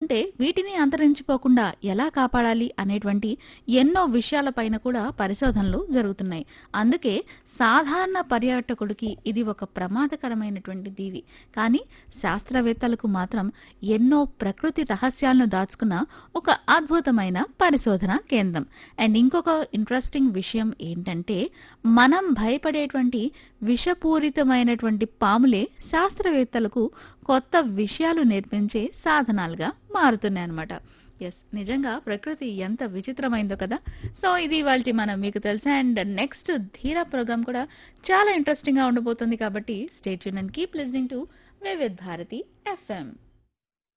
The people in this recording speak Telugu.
ఉంటే వీటిని అంతరించిపోకుండా ఎలా కాపాడాలి అనేటువంటి ఎన్నో విషయాలపైన కూడా పరిశోధనలు జరుగుతున్నాయి అందుకే సాధారణ పర్యాటకుడికి ఇది ఒక ప్రమాదకరమైనటువంటి దీవి కానీ శాస్త్రవేత్తలకు మాత్రం ఎన్నో ప్రకృతి రహస్యాలను దాచుకున్న ఒక అద్భుతమైన పరిశోధన కేంద్రం అండ్ ఇంకొక ఇంట్రెస్టింగ్ విషయం ఏంటంటే మనం భయపడేటువంటి విషపూరితమైనటువంటి పాములే శాస్త్రవేత్తలకు కొత్త విషయాలు నేర్పించే సాధనాలుగా మారుతున్నాయి అన్నమాట ఎస్ నిజంగా ప్రకృతి ఎంత విచిత్రమైందో కదా సో ఇది వాళ్ళ మనం మీకు తెలుసా అండ్ నెక్స్ట్ ధీరా ప్రోగ్రామ్ కూడా చాలా ఇంట్రెస్టింగ్ గా ఉండబోతుంది కాబట్టి stay tune and keep listening to Vividh Bharati FM